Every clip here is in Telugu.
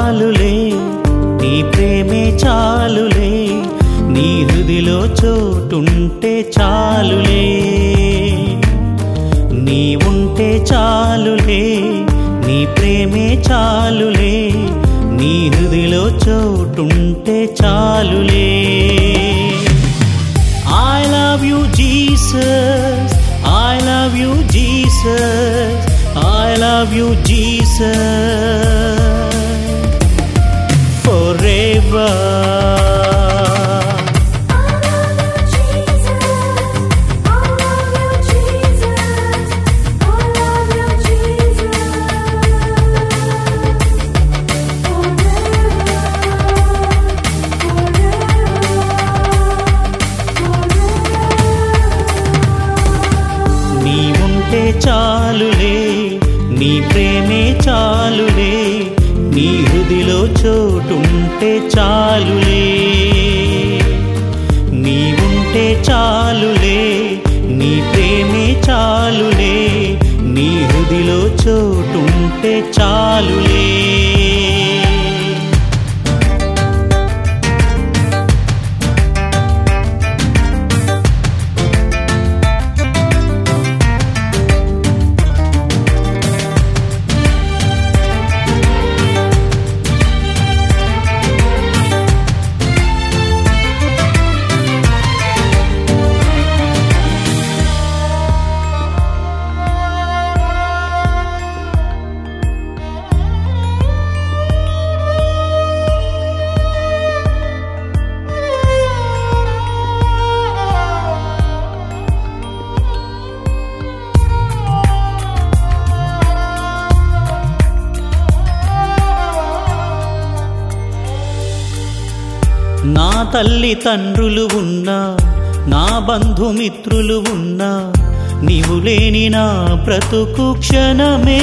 చాలులే నీ ప్రేమే చాలులే నీ హృదిలో చోటుంటే చాలులే నీ ఉంటే చాలులే నీ ప్రేమే చాలులే నీ హృదిలో చోటుంటే చాలులే I love you, Jesus. I love you, Jesus. I love you, Jesus. Forever. నీ ఉంటే చాలులే నీ ప్రేమే చాలులే నీ హృదిలో చోటుంటే చాలులే నీ ఉంటే చాలులే నీ ప్రేమే చాలులే నీ హృదిలో చోటుంటే చాలులే నా తల్లి తండ్రులు ఉన్నా నా బంధుమిత్రులు ఉన్నా నీవు లేని నా బ్రతుకు క్షణమే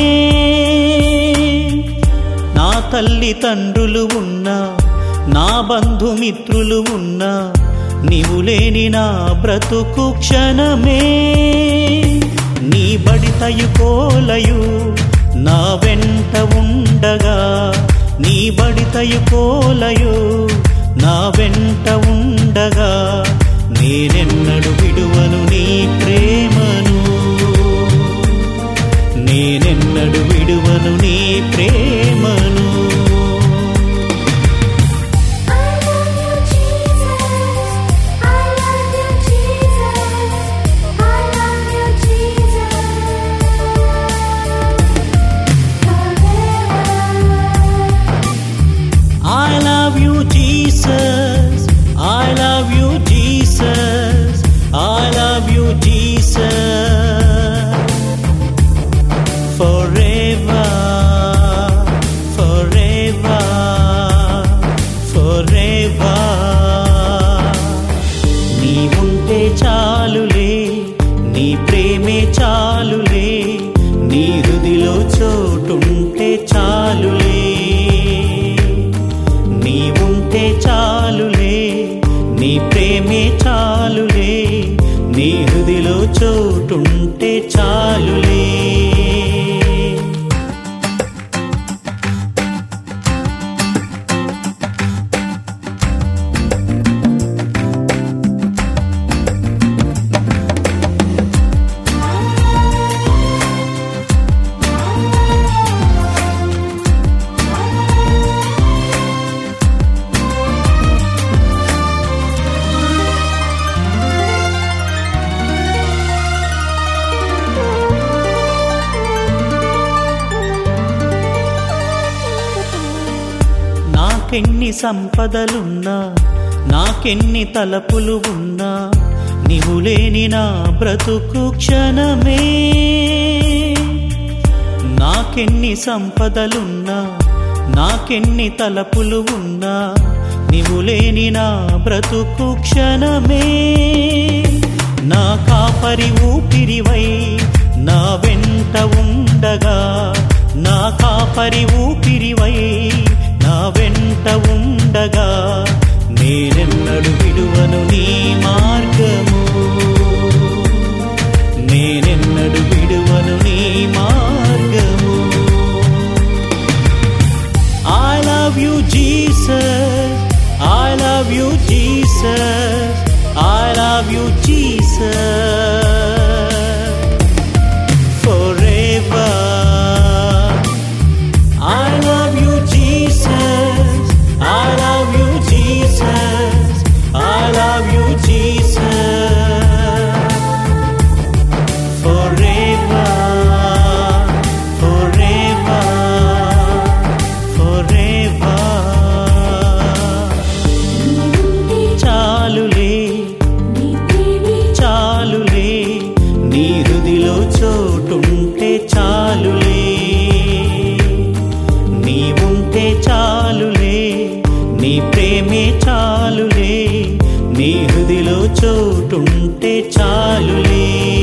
నా తల్లి తండ్రులు ఉన్నా నా బంధుమిత్రులు ఉన్నా నీవు లేని నా బ్రతుకు క్షణమే నీ బడితయు కోలయు నా వెంట ఉండగా నీ బడితయు కోలయు నా వెంట ఉండగా నేనెన్నడు విడువను నీ ప్రేమను నేనెన్నడు విడువను నీ ప్రేమను I love you, Jesus. I love you, Jesus. I love you, Jesus. Forever, forever, forever. నీ ఉంటే చాలులే నీ ప్రేమే చాలులే నీ హృదిలో చోటుంటే చాలులే నీ ఉంటే చాలులే నీ ప్రేమే చాలులే నీ హృదిలో చోటుంటే చాలులే నాకెన్ని సంపదలున్నా నాకెన్ని తలపులు ఉన్నా నీవు లేని నా బ్రతుకు క్షణమే నాకెన్ని సంపదలున్నా నాకెన్ని తలపులు ఉన్నా నీవు లేని నా బ్రతుకు క్షణమే నా కాపరి ఊపిరివై నా వెంట ఉండగా నా కాపరి ఊపిరివై నా వెంట ఉండగా నేనెన్నడు విడువను నీ మార్గము నేనెన్నడు విడువను నీ మార్గము I love నీ హృదిలో చోటుంటే చాలులే